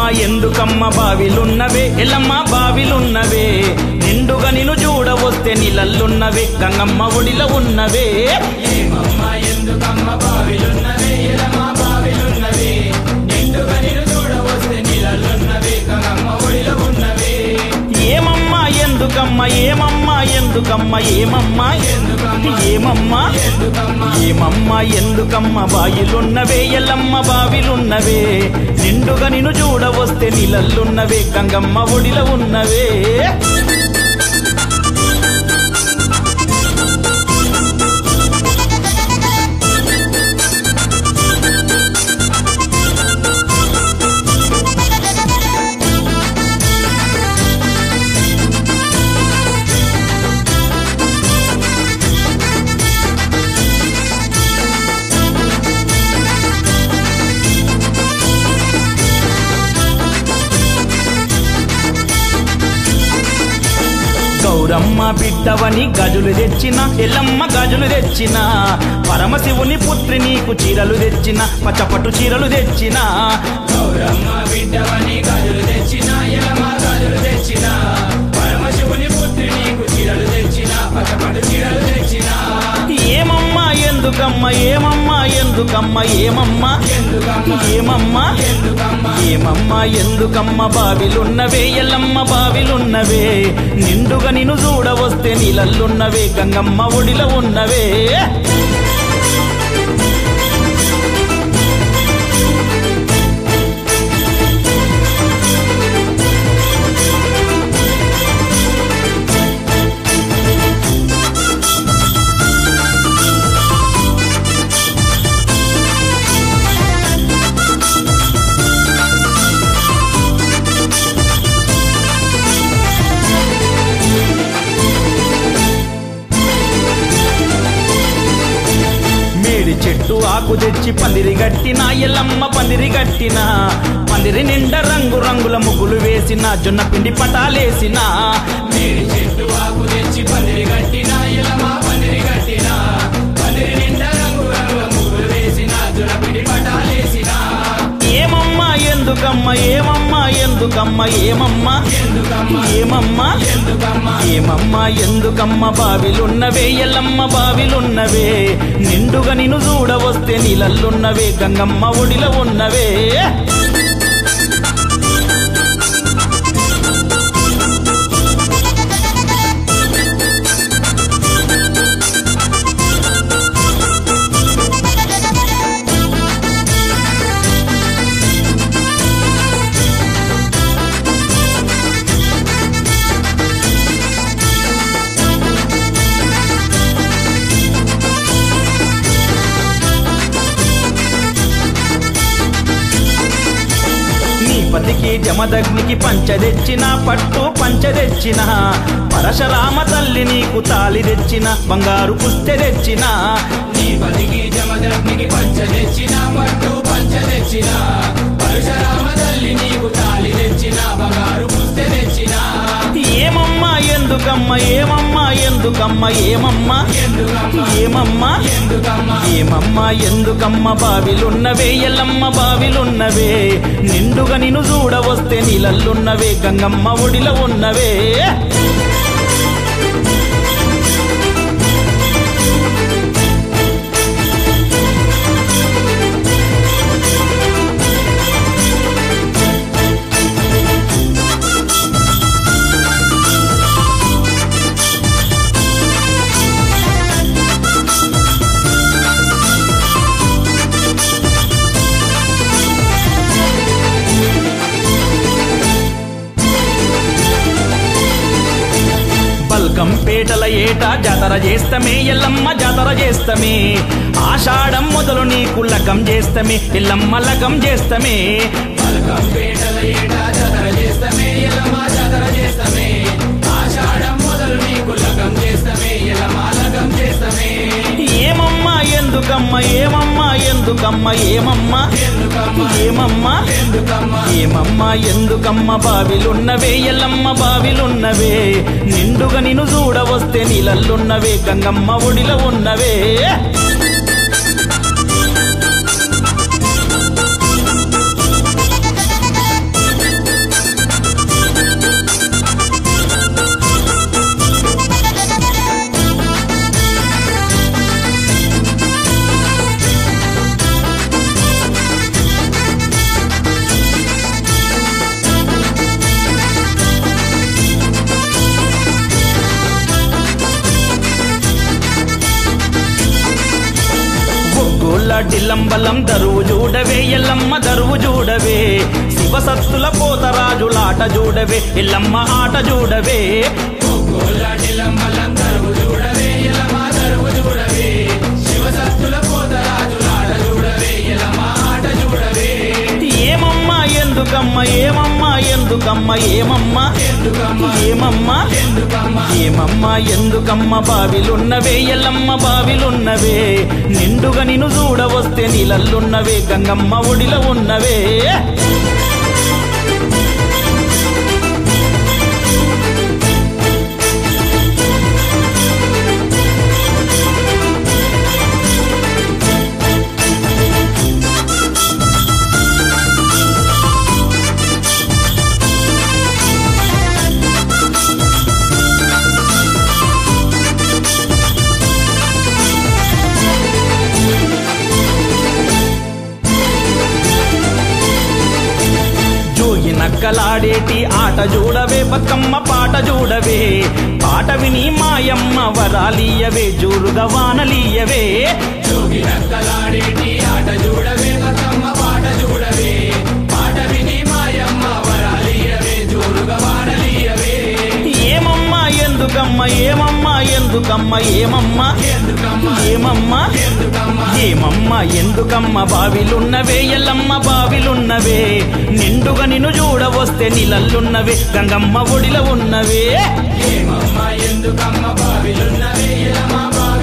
ఎందుకమ్మ బావిలున్నవే ఎల్లమ్మ బావిలున్నవే నిండుగా నిన్ను చూడవస్తే నీళ్ళల్లున్నవే గంగమ్మ ఒడిలో ఉన్నవే ఏమమ్మ ఎందుకమ్మ బావిలున్నవే ఎలమ్మ బావిలున్నవే నిండుగా నిన్ను చూడవస్తే నీళ్ళల్లున్నవే గంగమ్మ ఒడిలో ఉన్నవే ఏమమ్మా ఎందుకమ్మ ఏమమ్మా ఎందుకమ్మ ఏమమ్మా ఏమమ్మా ఏమమ్మా ఎందుకమ్మ బాయిలున్నవే ఎల్లమ్మ బావిలున్నవే నిండుగా నిన్ను చూడవస్తే నీళ్ళల్లున్నవే గంగమ్మ ఒడిలో ఉన్నవే గౌరమ్మ బిడ్డవని గజులు తెచ్చిన ఎల్లమ్మ గజులు తెచ్చిన పరమశివుని పుత్రి నీకు చీరలు తెచ్చిన పచ్చపట్టు చీరలు తెచ్చిన గౌరమ్మ బిడ్డవని గజులు తెచ్చిన ఎలమ్మ గజులు తెచ్చిన పరమశివుని పుత్రి నీకు చీరలు తెచ్చిన పచ్చపట్టు చీరలు తెచ్చిన ఏమమ్మా ఎందుకమ్మ ఏమమ్మా ఎందుకమ్మ ఏమమ్మా ఎందుకమ్మ ఏమమ్మా ఎందుకమ్మ ఏమమ్మా ఎందుకమ్మ బావిలున్నవే ఎల్లమ్మ బావిలున్నవే నిండుగా నిన్ను చూడవస్తే నీళ్ళల్లున్నవే గంగమ్మ ఒడిలో ఉన్నవే మేడి చెట్టు ఆకు తెచ్చి పందిరి గట్టిన ఎల్లమ్మ పందిరి గట్టిన పందిరి నిండా రంగు రంగుల ముగ్గులు వేసిన జొన్న పిండి పటాలేసిన మేడి చెట్టు ఆకు తెచ్చి పందిరి కట్టిన ఎలమ పందిరి కట్టిన పందిరి నిండా రంగు రంగుల ముగ్గులు వేసిన జులపిడి పటాలేసిన ఏమమ్మా ఎందుకమ్మ ఏమమ్మా ఎందుకమ్మ ఏమమ్మా ఎందుకమ్మ ఏమమ్మా ఎందుకమ్మ ఏమమ్మా ఎందుకమ్మ బావిలున్నవే ఎల్లమ్మ బావిలున్నవే నిండుగా నిన్ను చూడవస్తే నీళ్ళల్లున్నవే గంగమ్మ ఒడిలో ఉన్నవే నీ పతికి జమదగ్నికి పంచ తెచ్చిన పట్టు పంచ తెచ్చిన పరశరామ తల్లి నీకు తాలి తెచ్చిన బంగారు పుస్తె తెచ్చిన నీ పదికి జమదగ్నికి పంచ తెచ్చిన పట్టు పంచ తెచ్చిన పరశురామ తల్లి నీకు తాళి తెచ్చిన బంగారు పుస్తె తెచ్చిన ఏమమ్మా ఎందుకమ్మ ఏమమ్మా ఎందుకమ్మ ఏమమ్మా ఎందుకమ్మ ఏమమ్మా ఎందుకమ్మ ఏమమ్మా ఎందుకమ్మ బావిలున్నవే ఎల్లమ్మ బావిలున్నవే నిండుగా నిన్ను చూడవస్తే నీళ్ళల్లున్నవే గంగమ్మ ఒడిలో ఉన్నవే బల్కంపేటల ఏట జాతర చేస్తమే ఎల్లమ్మ జాతర చేస్తమే ఆషాఢం మొదలు నీకు లగం చేస్తమే ఎల్లమ్మ లగం చేస్తమే పలకం పేటల ఏటా జాతర చేస్తమే ఎలమ జాతర చేస్తమే ఆషాఢం మొదలు నీకు లగం చేస్తమే ఎలమ లగం చేస్తమే ఏమమ్మా ఎందుకమ్మ ఏమమ్మా ఎందుకమ్మ ఏమమ్మా ఎందుకమ్మ ఏమమ్మా ఎందుకమ్మ ఏమమ్మా ఎందుకమ్మ బావిలున్నవే ఎల్లమ్మ బావిలున్నవే నిండుగా నిన్ను చూడవస్తే నీళ్ళల్లున్నవే గంగమ్మ ఒడిలో ఉన్నవే డిల్లంబలం దరువు చూడవే ఎల్లమ్మ దరువు చూడవే శివసత్తుల పోతరాజులాట చూడవే ఎల్లమ్మ ఆట చూడవే కోలాటిలంబలం దరువు చూడవే ఎలమ దరువు చూడవే శివసత్తుల పోతరాజులాట చూడవే ఎలమ ఆట చూడవే ఏమమ్మా ఎందుకమ్మ ఏమమ్మా ఎందుకమ్మ ఏమమ్మా ఎందుకమ్మ ఏమమ్మా ఎందుకమ్మ ఏమమ్మా ఎందుకమ్మ బావిలున్నవే ఎల్లమ్మ బావిలున్నవే నిండుగా నిన్ను చూడవస్తే నీళ్ళల్లున్నవే గంగమ్మ ఒడిలో ఉన్నవే జోగి నక్కలాడేటి ఆట చూడవే బతుకమ్మ పాట చూడవే పాట విని మాయమ్మ వరాలియవే జోరుగా వానలీయవే జోగి నక్కలాడేటి ఆట చూడవే బతుకమ్మ పాట చూడవే పాట విని మాయమ్మ వరాలియవే జోరుగా వాడలియవే ఏమమ్మా ఎందుకమ్మ ఏమమ్మా ఎందుకమ్మ ఏమమ్మా ఎందుకమ్మ ఏమమ్మా ఎందుకమ్మ ఏమమ్మా ఎందుకమ్మ బావిలున్నవే ఎల్లమ్మ బావిలున్నవే నిండుగా నిన్ను చూడవస్తే నీళ్ళల్లున్నవే గంగమ్మ ఒడిలో ఉన్నవే ఏమమ్మ ఎందుకమ్మ బావిలున్నవే ఎలమ బావి